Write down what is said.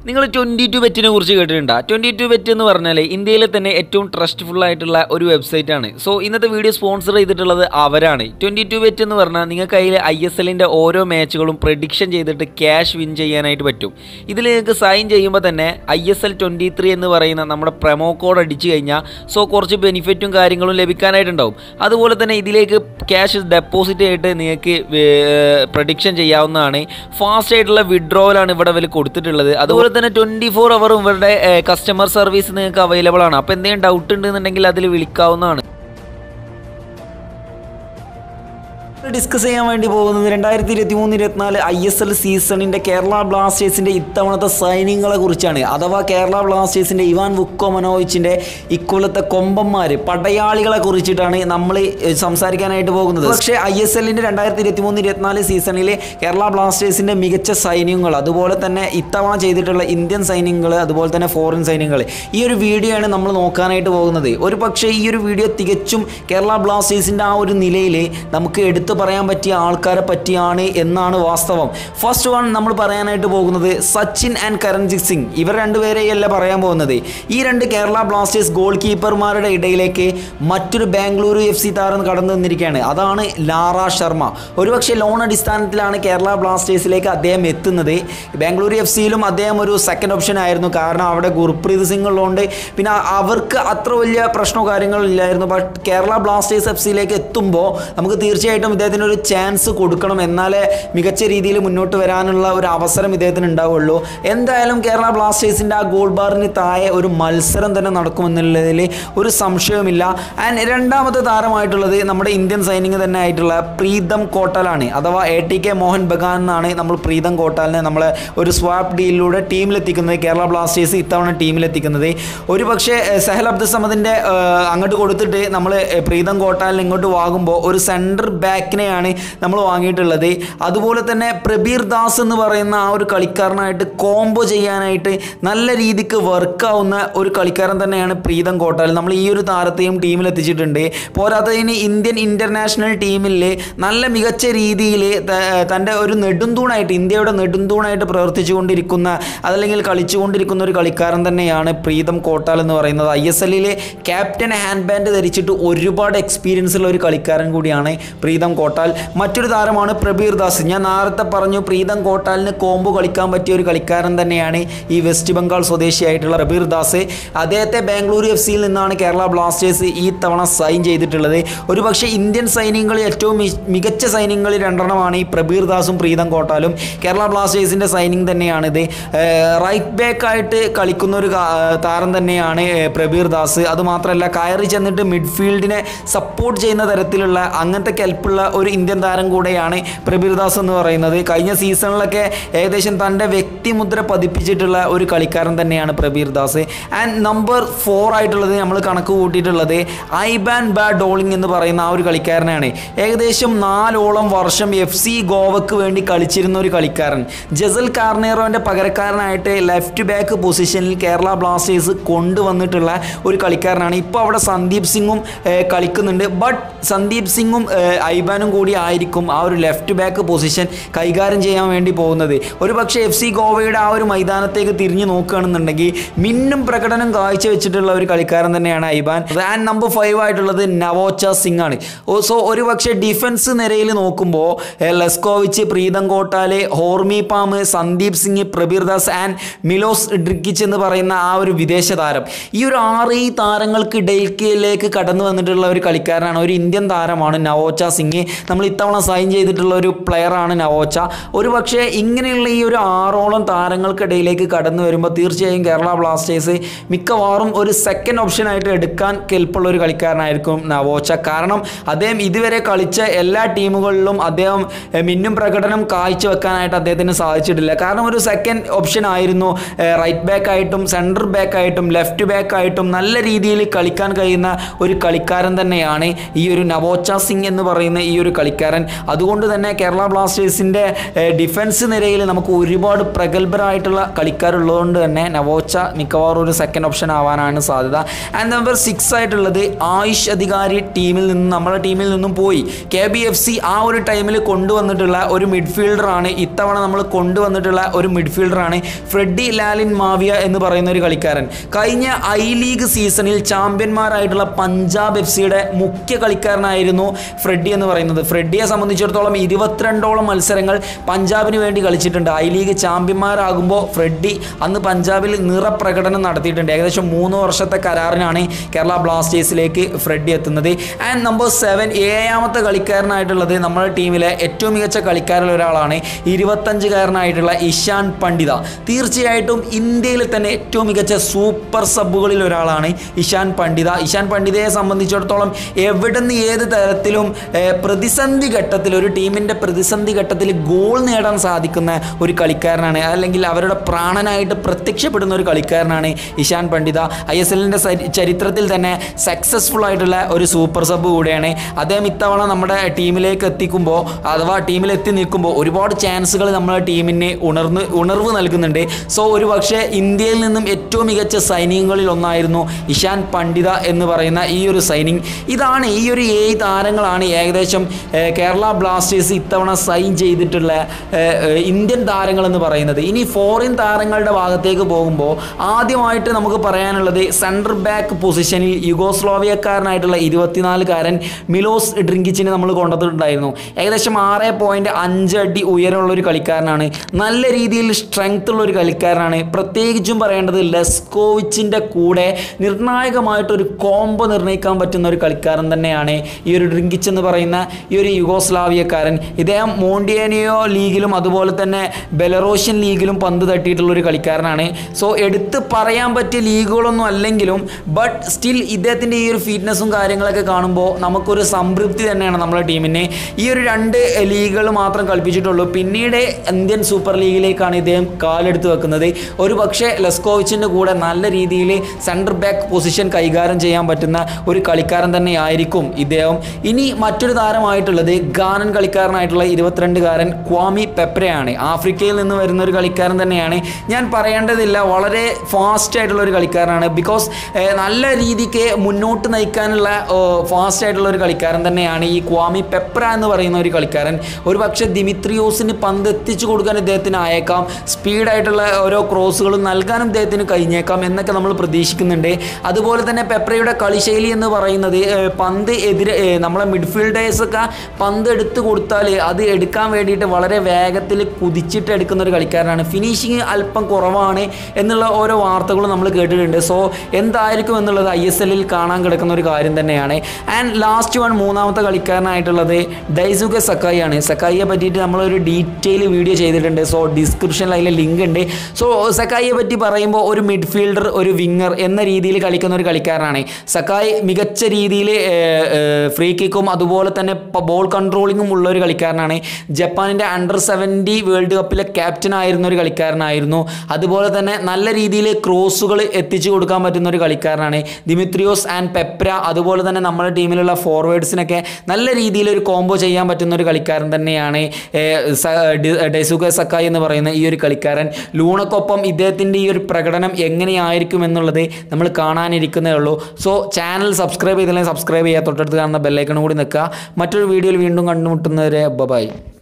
നിങ്ങൾ twenty two ബെറ്റിനെ കുറിച്ച് കേട്ടിട്ടുണ്ടോ ട്വൻറ്റി ടു ബെറ്റ് എന്ന് പറഞ്ഞാൽ ഇന്ത്യയിലെ തന്നെ ഏറ്റവും ട്രസ്റ്റ്ഫുൾ ആയിട്ടുള്ള ഒരു വെബ്സൈറ്റ് ആണ് സോ ഇന്നത്തെ വീഡിയോ സ്പോൺസർ ചെയ്തിട്ടുള്ളത് അവരാണ് ട്വൻറ്റി ടു ബെറ്റ് എന്ന് പറഞ്ഞാൽ നിങ്ങൾക്ക് അതിൽ ഐ എസ് എല്ലിൻ്റെ ഓരോ മാച്ചുകളും പ്രഡിക്ഷൻ ചെയ്തിട്ട് ക്യാഷ് വിൻ ചെയ്യാനായിട്ട് പറ്റും ഇതിൽ നിങ്ങൾക്ക് സൈൻ ചെയ്യുമ്പോൾ തന്നെ I S L twenty three എന്ന് പറയുന്ന നമ്മുടെ പ്രൊമോ കോഡ് അടിച്ചു കഴിഞ്ഞാൽ സോ കുറച്ച് ബെനിഫിറ്റും കാര്യങ്ങളും ലഭിക്കാനായിട്ടുണ്ടാവും അതുപോലെ തന്നെ ഇതിലേക്ക് ക്യാഷ് ഡെപ്പോസിറ്റ് ആയിട്ട് നിങ്ങൾക്ക് പ്രഡിക്ഷൻ ചെയ്യാവുന്നതാണ് ഫാസ്റ്റ് ആയിട്ടുള്ള വിഡ്രോവലാണ് ഇവിടെ ഇവർ കൊടുത്തിട്ടുള്ളത് അതുപോലെ തന്നെ ട്വൻറ്റി ഫോർ അവറും ഇവരുടെ കസ്റ്റമർ സർവീസ് നിങ്ങൾക്ക് അവൈലബിൾ ആണ് അപ്പോൾ എന്തെങ്കിലും ഡൗട്ട് ഉണ്ടെന്നുണ്ടെങ്കിൽ അതിൽ വിളിക്കാവുന്നതാണ് ഡിസ്കസ് ചെയ്യാൻ വേണ്ടി പോകുന്നത് രണ്ടായിരത്തി ഇരുപത്തി മൂന്ന് ഇരുപത്തിനാല് ഐ എസ് എൽ സീസണിൻ്റെ കേരള ബ്ലാസ്റ്റേഴ്സിൻ്റെ ഇത്തവണത്തെ സൈനിങ്ങളെ കുറിച്ചാണ് അഥവാ കേരള ബ്ലാസ്റ്റേഴ്സിൻ്റെ ഇവാൻ വുക്കോ മനോവിച്ചിൻ്റെ ഇക്കൊല്ലത്തെ കൊമ്പന്മാർ പടയാളികളെ കുറിച്ചിട്ടാണ് നമ്മൾ സംസാരിക്കാനായിട്ട് പോകുന്നത് പക്ഷേ ഐ എസ് എല്ലിൻ്റെ രണ്ടായിരത്തി ഇരുപത്തി മൂന്ന് ഇരുപത്തിനാല് സീസണിലെ കേരള ബ്ലാസ്റ്റേഴ്സിൻ്റെ മികച്ച സൈന്യങ്ങൾ അതുപോലെ തന്നെ ഇത്തവണ ചെയ്തിട്ടുള്ള ഇന്ത്യൻ സൈന്യങ്ങൾ അതുപോലെ തന്നെ ഫോറിൻ സൈന്യങ്ങൾ ഈ ഒരു വീഡിയോ ആണ് നമ്മൾ നോക്കാനായിട്ട് പോകുന്നത് ഒരു പക്ഷേ ഈ ഒരു വീഡിയോ തികച്ചും കേരള ബ്ലാസ്റ്റേഴ്സിൻ്റെ ആ ഒരു നിലയിൽ നമുക്ക് എടുത്തു പറയാൻ പറ്റിയ ആൾക്കാരെ പറ്റിയാണ് എന്നാണ് വാസ്തവം ഫസ്റ്റ് വൺ നമ്മൾ പറയാനായിട്ട് പോകുന്നത് സച്ചിൻ ആൻഡ് കരൺജിത് സിംഗ് ഇവർ രണ്ടുപേരെയല്ല പറയാൻ പോകുന്നത് ഈ രണ്ട് കേരള ബ്ലാസ്റ്റേഴ്സ് ഗോൾ കീപ്പർമാരുടെ ഇടയിലേക്ക് മറ്റൊരു ബാംഗ്ലൂരു എഫ് സി താരം കടന്നു വന്നിരിക്കുകയാണ് അതാണ് ലാറ ശർമ്മ ഒരുപക്ഷെ ലോൺ അടിസ്ഥാനത്തിലാണ് കേരള ബ്ലാസ്റ്റേഴ്സിലേക്ക് അദ്ദേഹം എത്തുന്നത് ബാംഗ്ലൂരു എഫ് സിയിലും അദ്ദേഹം ഒരു സെക്കൻഡ് ഓപ്ഷൻ ആയിരുന്നു കാരണം അവിടെ ഗുർപ്രീത് സിംഗ് ഉള്ളതുകൊണ്ട് പിന്നെ അവർക്ക് അത്ര വലിയ പ്രശ്നമോ കാര്യങ്ങളോ ഇല്ലായിരുന്നു ബട്ട് കേരള ബ്ലാസ്റ്റേഴ്സ് എഫ് സിയിലേക്ക് എത്തുമ്പോൾ നമുക്ക് തീർച്ചയായിട്ടും ഇദ്ദേഹത്തിന് ഒരു ചാൻസ് കൊടുക്കണം എന്നാലേ മികച്ച രീതിയിൽ മുന്നോട്ട് വരാനുള്ള ഒരു അവസരം ഇദ്ദേഹത്തിന് ഉണ്ടാവുള്ളൂ എന്തായാലും കേരള ബ്ലാസ്റ്റേഴ്സിൻ്റെ ആ ഗോൾ ബാറിന് താഴെ ഒരു മത്സരം തന്നെ നടക്കുമെന്നുള്ളതിൽ ഒരു സംശയവുമില്ല ആൻഡ് രണ്ടാമത്തെ താരമായിട്ടുള്ളത് നമ്മുടെ ഇന്ത്യൻ സൈനിക തന്നെ ആയിട്ടുള്ള പ്രീതം കോട്ടാലാണ് അഥവാ A T K Mohun Bagan എന്നാണ് നമ്മൾ പ്രീതം കോട്ടാലിനെ നമ്മൾ ഒരു സ്വാപ്പ് ഡീലിലൂടെ ടീമിലെത്തിക്കുന്നത് കേരള ബ്ലാസ്റ്റേഴ്സ് ഇത്തവണ ടീമിലെത്തിക്കുന്നത് ഒരു പക്ഷേ എഹ്, സഹൽ അബ്ദുൽ സമദിൻ്റെ അങ്ങോട്ട് കൊടുത്തിട്ട് നമ്മൾ പ്രീതം കോട്ടാലിനെ ഇങ്ങോട്ട് വാങ്ങുമ്പോൾ ഒരു സെൻറ്റർ ബാക്കിനെയാണ് നമ്മൾ വാങ്ങിയിട്ടുള്ളത് അതുപോലെ തന്നെ പ്രബീർ ദാസ് എന്ന് പറയുന്ന ആ ഒരു കളിക്കാരനായിട്ട് കോംബോ ചെയ്യാനായിട്ട് നല്ല രീതിക്ക് വർക്കാവുന്ന ഒരു കളിക്കാരൻ തന്നെയാണ് പ്രീതം കോട്ടാൽ നമ്മൾ ഈ ഒരു താരത്തെയും ടീമിൽ എത്തിച്ചിട്ടുണ്ട് പോരാത്തതിന് ഇന്ത്യൻ ഇൻ്റർനാഷണൽ ടീമിൽ നല്ല മികച്ച രീതിയിൽ തൻ്റെ ഒരു നെടുന്തൂണായിട്ട് ഇന്ത്യയുടെ നെടുന്തൂണായിട്ട് പ്രവർത്തിച്ചു കൊണ്ടിരിക്കുന്ന അതല്ലെങ്കിൽ കളിച്ചുകൊണ്ടിരിക്കുന്ന ഒരു കളിക്കാരൻ തന്നെയാണ് പ്രീതം കോട്ടാൽ എന്ന് പറയുന്നത് ഐ എസ് എല്ലിലെ ക്യാപ്റ്റൻ ഹാൻഡ് ബാൻഡ് ധരിച്ചിട്ട് ഒരുപാട് എക്സ്പീരിയൻസ് ഉള്ള ഒരു കളിക്കാരൻ കൂടിയാണ് പ്രീതം കോട്ടാൽ മറ്റൊരു താരമാണ് പ്രബീർ ദാസ് ഞാൻ നേരത്തെ പറഞ്ഞു പ്രീതം കോട്ടാലിന് കോമ്പ് കളിക്കാൻ പറ്റിയ ഒരു കളിക്കാരൻ തന്നെയാണ് ഈ വെസ്റ്റ് ബംഗാൾ സ്വദേശിയായിട്ടുള്ള പ്രബീർ ദാസ് അദ്ദേഹത്തെ ബാംഗ്ലൂരു എഫ് സിയിൽ നിന്നാണ് കേരള ബ്ലാസ്റ്റേഴ്സ് ഈ തവണ സൈൻ ചെയ്തിട്ടുള്ളത് ഒരു പക്ഷേ ഇന്ത്യൻ സൈന്യങ്ങളിൽ ഏറ്റവും മി- മികച്ച സൈന്യങ്ങളിൽ രണ്ടെണ്ണമാണ് ഈ പ്രബീർ ദാസും പ്രീതം കോട്ടാലും കേരള ബ്ലാസ്റ്റേഴ്സിൻ്റെ സൈനിങ് തന്നെയാണിത് റൈറ്റ് ബാക്ക് ആയിട്ട് കളിക്കുന്ന ഒരു കാ- താരം തന്നെയാണ് ഏഹ്, പ്രബീർ ദാസ് അതുമാത്രമല്ല കയറി ചെന്നിട്ട് മിഡ്ഫീൽഡിനെ സപ്പോർട്ട് ചെയ്യുന്ന തരത്തിലുള്ള അങ്ങനത്തെ കെൽപ്പുള്ള ഒരു ഇന്ത്യൻ താരം കൂടെയാണ് പ്രബീർ ദാസ് എന്ന് പറയുന്നത് കഴിഞ്ഞ സീസണിലൊക്കെ ഏകദേശം തൻ്റെ വ്യക്തിമുദ്ര പതിപ്പിച്ചിട്ടുള്ള ഒരു കളിക്കാരൻ തന്നെയാണ് Prabir Das and number four ആയിട്ടുള്ളത് നമ്മൾ കണക്ക് കൂട്ടിയിട്ടുള്ളത് ഐബാൻ ബാ ഡോളിംഗ് എന്ന് പറയുന്ന ആ ഒരു കളിക്കാരനാണ് ഏകദേശം നാലോളം വർഷം എഫ് സി ഗോവക്ക് വേണ്ടി കളിച്ചിരുന്ന ഒരു കളിക്കാരൻ ജസൽ കാർണേറോൻ്റെ പകരക്കാരനായിട്ട് ലെഫ്റ്റ് ബാക്ക് പൊസിഷനിൽ കേരള ബ്ലാസ്റ്റേഴ്സ് കൊണ്ടുവന്നിട്ടുള്ള ഒരു കളിക്കാരനാണ് ഇപ്പോൾ അവിടെ സന്ദീപ് സിംഗും ഏഹ്, കളിക്കുന്നുണ്ട് ബട്ട് സന്ദീപ് സിംഗും ഏഹ്, ഐബാനും കൂടി ആയിരിക്കും ആ ഒരു ലെഫ്റ്റ് ബാക്ക് പൊസിഷൻ കൈകാര്യം ചെയ്യാൻ വേണ്ടി പോകുന്നത് ഒരു പക്ഷേ എഫ് സി ഗോവയുടെ ആ ഒരു മൈതാനത്തേക്ക് തിരിഞ്ഞു നോക്കുകയാണെന്നുണ്ടെങ്കിൽ മിന്നും പ്രകടനം കാഴ്ചവെച്ചിട്ടുള്ള ഒരു കളിക്കാരൻ തന്നെയാണ് ഐബാൻ ആൻഡ് നമ്പർ ഫൈവ് ആയിട്ടുള്ളത് നവോച്ച സിംഗ് ആണ് സോ ഒരു പക്ഷേ ഡിഫൻസ് നിരയിൽ നോക്കുമ്പോൾ ഏഹ്, ലെസ്കോവിച്ച് പ്രീതം കോട്ടാലെ Hormipam Sandeep Singh Prabir Das and Milos Drincic എന്ന് പറയുന്ന ആ ഒരു വിദേശ താരം ഈ ഒരു ആറ് ഈ താരങ്ങൾക്ക് ഇടയിലേക്ക് കടന്നു വന്നിട്ടുള്ള ഒരു കളിക്കാരനാണ് ഒരു ഇന്ത്യൻ താരമാണ് നവോച്ച സിംഗ് നമ്മൾ ഇത്തവണ സൈൻ ചെയ്തിട്ടുള്ള ഒരു പ്ലെയറാണ് നവോച്ച ഒരു പക്ഷേ ഇങ്ങനെയുള്ള ഈ ഒരു ആറോളം താരങ്ങൾക്കിടയിലേക്ക് കടന്നു വരുമ്പോൾ തീർച്ചയായും കേരള ബ്ലാസ്റ്റേഴ്സ് മിക്കവാറും ഒരു സെക്കൻഡ് ഓപ്ഷനായിട്ട് എടുക്കാൻ കെൽപ്പുള്ള ഒരു കളിക്കാരനായിരിക്കും നവോച്ച കാരണം അദ്ദേഹം ഇതുവരെ കളിച്ച എല്ലാ ടീമുകളിലും അദ്ദേഹം എഹ്, മിന്നും പ്രകടനം കാഴ്ചവെക്കാനായിട്ട് അദ്ദേഹത്തിന് സാധിച്ചിട്ടില്ല കാരണം ഒരു സെക്കൻഡ് ഓപ്ഷൻ ആയിരുന്നു റൈറ്റ് ബാക്ക് ആയിട്ടും സെൻറ്റർ ബാക്ക് ആയിട്ടും ലെഫ്റ്റ് ബാക്ക് ആയിട്ടും നല്ല രീതിയിൽ കളിക്കാൻ കഴിയുന്ന ഒരു കളിക്കാരൻ തന്നെയാണ് ഈ ഒരു നവോച്ച സിംഗ് എന്ന് പറയുന്ന ഈ ഒരു ഒരു കളിക്കാരൻ അതുകൊണ്ട് തന്നെ കേരള ബ്ലാസ്റ്റേഴ്സിൻ്റെ ഡിഫൻസ് നിരയിൽ നമുക്ക് ഒരുപാട് പ്രഗത്ഭരായിട്ടുള്ള കളിക്കാരുള്ളതുകൊണ്ട് തന്നെ നവോച്ച മിക്കവാറും ഒരു സെക്കൻഡ് ഓപ്ഷൻ ആവാനാണ് സാധ്യത ആൻഡ് നമ്പർ സിക്സ് ആയിട്ടുള്ളത് ആയുഷ് അധികാരി ടീമിൽ നിന്നും നമ്മുടെ ടീമിൽ നിന്നും പോയി കെ ബി എഫ് സി ആ ഒരു ടൈമിൽ കൊണ്ടുവന്നിട്ടുള്ള ഒരു മിഡ്ഫീൽഡറാണ് ഇത്തവണ നമ്മൾ കൊണ്ടുവന്നിട്ടുള്ള ഒരു മിഡ്ഫീൽഡറാണ് ഫ്രെഡി ലാലിൻ മാവിയ എന്ന് പറയുന്ന ഒരു കളിക്കാരൻ കഴിഞ്ഞ ഐ ലീഗ് സീസണിൽ ചാമ്പ്യന്മാരായിട്ടുള്ള പഞ്ചാബ് എഫ് സിയുടെ മുഖ്യ കളിക്കാരനായിരുന്നു ഫ്രെഡി എന്ന് പറയുന്നത് ഫ്രെഡിയെ സംബന്ധിച്ചിടത്തോളം ഇരുപത്തിരണ്ടോളം മത്സരങ്ങൾ പഞ്ചാബിന് വേണ്ടി കളിച്ചിട്ടുണ്ട് ഐ ലീഗ് ചാമ്പ്യന്മാരാകുമ്പോൾ ഫ്രെഡി അന്ന് പഞ്ചാബിൽ നിറപ്രകടനം നടത്തിയിട്ടുണ്ട് ഏകദേശം മൂന്ന് വർഷത്തെ കരാറിനാണ് കേരള ബ്ലാസ്റ്റേഴ്സിലേക്ക് ഫ്രെഡി എത്തുന്നത് ആൻഡ് നമ്പർ സെവൻ ഏഴാമത്തെ കളിക്കാരനായിട്ടുള്ളത് നമ്മുടെ ടീമിലെ ഏറ്റവും മികച്ച കളിക്കാരിൽ ഒരാളാണ് ഇരുപത്തഞ്ചുകാരനായിട്ടുള്ള ഇഷാൻ പണ്ഡിത തീർച്ചയായിട്ടും ഇന്ത്യയിൽ തന്നെ ഏറ്റവും മികച്ച സൂപ്പർ സബുകളിൽ ഒരാളാണ് ഇഷാൻ പണ്ഡിത ഇഷാൻ പണ്ഡിതയെ സംബന്ധിച്ചിടത്തോളം എവിടെ നിന്ന് ഏത് തരത്തിലും ഏഹ്, പ്രതിസന്ധി ഘട്ടത്തിൽ ഒരു ടീമിൻ്റെ പ്രതിസന്ധി ഘട്ടത്തിൽ ഗോൾ നേടാൻ സാധിക്കുന്ന ഒരു കളിക്കാരനാണ് അല്ലെങ്കിൽ അവരുടെ പ്രാണനായിട്ട് പ്രത്യക്ഷപ്പെടുന്ന ഒരു കളിക്കാരനാണ് ഇഷാൻ പണ്ഡിത ഐ എസ് എല്ലിൻ്റെ ചരിത്രത്തിൽ തന്നെ സക്സസ്ഫുൾ ആയിട്ടുള്ള ഒരു സൂപ്പർ സബ് കൂടെയാണ് അദ്ദേഹം ഇത്തവണ നമ്മുടെ ടീമിലേക്ക് എത്തിക്കുമ്പോൾ അഥവാ ടീമിൽ എത്തി നിൽക്കുമ്പോൾ ഒരുപാട് ചാൻസുകൾ നമ്മുടെ ടീമിന് ഉണർന്ന് ഉണർവ് നൽകുന്നുണ്ട് സോ ഒരു പക്ഷേ ഇന്ത്യയിൽ നിന്നും ഏറ്റവും മികച്ച സൈനികങ്ങളിൽ ഒന്നായിരുന്നു ഇഷാൻ പണ്ഡിത എന്ന് പറയുന്ന ഈ ഒരു സൈനിങ് ഇതാണ് ഈ ഒരു ഏഴ് താരങ്ങളാണ് ഏകദേശം ഏഹ്, കേരള ബ്ലാസ്റ്റേഴ്സ് ഇത്തവണ സൈൻ ചെയ്തിട്ടുള്ള ഏഹ്, ഏഹ്, ഇന്ത്യൻ താരങ്ങൾ എന്ന് പറയുന്നത് ഇനി ഫോറിൻ താരങ്ങളുടെ ഭാഗത്തേക്ക് പോകുമ്പോൾ ആദ്യമായിട്ട് നമുക്ക് പറയാനുള്ളത് സെൻറ്റർ ബാക്ക് പൊസിഷനിൽ യുഗോസ്ലോവിയക്കാരനായിട്ടുള്ള ഇരുപത്തിനാലുകാരൻ മിലോസ് ഡ്രിങ്കിച്ചിനെ നമ്മൾ കൊണ്ടുവന്നിട്ടുണ്ടായിരുന്നു ഏകദേശം ആറ് പോയിൻറ്റ് അഞ്ച് അടി ഉയരമുള്ള ഒരു കളിക്കാരനാണ് നല്ല രീതിയിൽ സ്ട്രെങ്ത് ഉള്ള ഒരു കളിക്കാരനാണ് പ്രത്യേകിച്ചും പറയേണ്ടത് ലെസ്കോവിച്ചിൻ്റെ കൂടെ നിർണായകമായിട്ടൊരു കോംബോ നിർണ്ണയിക്കാൻ പറ്റുന്ന ഒരു കളിക്കാരൻ തന്നെയാണ് ഈ ഒരു ഡ്രിങ്കിച്ച് എന്ന് പറയുന്ന ഈ ഒരു യുഗോസ്ലാവിയക്കാരൻ ഇദ്ദേഹം മോണ്ടിയാനിയോ ലീഗിലും അതുപോലെ തന്നെ ബെലറോഷ്യൻ ലീഗിലും പന്ത് തട്ടിയിട്ടുള്ള ഒരു കളിക്കാരനാണ് സോ എടുത്ത് പറയാൻ പറ്റിയ ലീഗുകളൊന്നും അല്ലെങ്കിലും ബട്ട് സ്റ്റിൽ ഇദ്ദേഹത്തിൻ്റെ ഈ ഒരു ഫിറ്റ്നസ്സും കാര്യങ്ങളൊക്കെ കാണുമ്പോൾ നമുക്കൊരു സംതൃപ്തി തന്നെയാണ് നമ്മുടെ ടീമിനെ ഈ ഒരു രണ്ട് ലീഗുകൾ മാത്രം കളിപ്പിച്ചിട്ടുള്ളൂ പിന്നീട് ഇന്ത്യൻ സൂപ്പർ ലീഗിലേക്കാണ് ഇദ്ദേഹം കാലെടുത്ത് വെക്കുന്നത് ഒരു പക്ഷേ ലെസ്കോവിച്ചിൻ്റെ കൂടെ നല്ല രീതിയിൽ സെൻറ്റർ ബാക്ക് പൊസിഷൻ കൈകാര്യം ചെയ്യാൻ പറ്റുന്ന ഒരു കളിക്കാരൻ തന്നെയായിരിക്കും ഇദ്ദേഹം ഇനി മറ്റൊരു താരമായിട്ടുള്ളത് ഗാനൻ കളിക്കാരനായിട്ടുള്ള ഇരുപത്തിരണ്ടുകാരൻ ക്വാമി പെപ്രയാണ് ആഫ്രിക്കയിൽ നിന്ന് വരുന്ന ഒരു കളിക്കാരൻ തന്നെയാണ് ഞാൻ പറയേണ്ടതില്ല വളരെ ഫാസ്റ്റ് ആയിട്ടുള്ള ഒരു കളിക്കാരനാണ് ബിക്കോസ് നല്ല രീതിക്ക് മുന്നോട്ട് നയിക്കാനുള്ള ഫാസ്റ്റ് ആയിട്ടുള്ള ഒരു കളിക്കാരൻ തന്നെയാണ് ഈ ക്വാമി പെപ്ര എന്ന് പറയുന്ന ഒരു കളിക്കാരൻ ഒരു പക്ഷേ ദിമിത്രിയോസിന് പന്ത് എത്തിച്ചു കൊടുക്കാൻ ഇദ്ദേഹത്തിന് ആയേക്കാം സ്പീഡായിട്ടുള്ള ഓരോ ക്രോസുകളും നൽകാനും ഇദ്ദേഹത്തിന് കഴിഞ്ഞേക്കാം എന്നൊക്കെ നമ്മൾ പ്രതീക്ഷിക്കുന്നുണ്ട് അതുപോലെ തന്നെ പെപ്രയുടെ കളിശൈലി എന്ന് പറയുന്നത് ഏഹ്, പന്ത് എതിരെ ഏഹ്, നമ്മളെ മിഡ്ഫീൽഡേഴ്സൊക്കെ പന്ത് എടുത്തു കൊടുത്താൽ അത് എടുക്കാൻ വേണ്ടിയിട്ട് വളരെ വേഗത്തിൽ കുതിച്ചിട്ട് എടുക്കുന്ന ഒരു കളിക്കാരനാണ് ഫിനിഷിങ് അല്പം കുറവാണ് എന്നുള്ള ഓരോ വാർത്തകളും നമ്മൾ കേട്ടിട്ടുണ്ട് സോ എന്തായിരിക്കും എന്നുള്ളത് ഐ എസ് എല്ലിൽ കാണാൻ കിടക്കുന്ന ഒരു കാര്യം തന്നെയാണ് ആൻഡ് ലാസ്റ്റ് വൺ മൂന്നാമത്തെ കളിക്കാരനായിട്ടുള്ളത് ഡൈസുക സക്കായിയാണ് സക്കായിയെ പറ്റിയിട്ട് നമ്മളൊരു ഡീറ്റെയിൽ വീഡിയോ ചെയ്തിട്ടുണ്ട് സോ ഡിസ്ക്രിപ്ഷനിൽ അതിൽ ലിങ്ക് ഉണ്ട് സോ സക്കായിയെ പറ്റി പറയുമ്പോൾ ഒരു മിഡ്ഫീൽഡർ ഒരു വിങ്ങർ എന്ന രീതിയിൽ കളിക്കുന്ന ഒരു കളിക്കാരനാണ് സക്കായി മികച്ച രീതിയിൽ ഫ്രീ കിക്കും അതുപോലെ തന്നെ ബോൾ കൺട്രോളിങ്ങും ഉള്ള ഒരു കളിക്കാരനാണ് ജപ്പാനിൻ്റെ അണ്ടർ സെവൻറ്റി വേൾഡ് കപ്പിലെ ക്യാപ്റ്റൻ ആയിരുന്ന ഒരു കളിക്കാരനായിരുന്നു അതുപോലെ തന്നെ നല്ല രീതിയിൽ ക്രോസുകൾ എത്തിച്ചു കൊടുക്കാൻ പറ്റുന്ന ഒരു കളിക്കാരനാണ് ദിമിത്രിയോസ് ആൻഡ് പെപ്ര അതുപോലെ തന്നെ നമ്മുടെ ടീമിലുള്ള ഫോർവേഡ്സിനൊക്കെ നല്ല രീതിയിൽ ഒരു കോംബോ ചെയ്യാൻ പറ്റുന്ന ഒരു കളിക്കാരൻ തന്നെയാണ് ഏഹ്, സ- ഡി- ഡെസുക സക്കായി എന്ന് പറയുന്ന ഈ ഒരു കളിക്കാരൻ ലൂണക്കൊപ്പം ഇദ്ദേഹത്തിൻ്റെ ഈ ഒരു പ്രകടനം എങ്ങനെയായിരിക്കും എന്നുള്ളത് നമ്മൾ കാണാനിരിക്കുന്നേ ഉള്ളൂ സോ ചാനൽ സബ്സ്ക്രൈബ് ചെയ്തില്ലെങ്കിൽ സബ്സ്ക്രൈബ് ചെയ്യുക തൊട്ടടുത്ത് കാണുന്ന ബെല്ലൈക്കണും കൂടി നിൽക്കുക മറ്റൊരു വീഡിയോയിൽ വീണ്ടും കണ്ടുമുട്ടുന്നവരെ ബൈ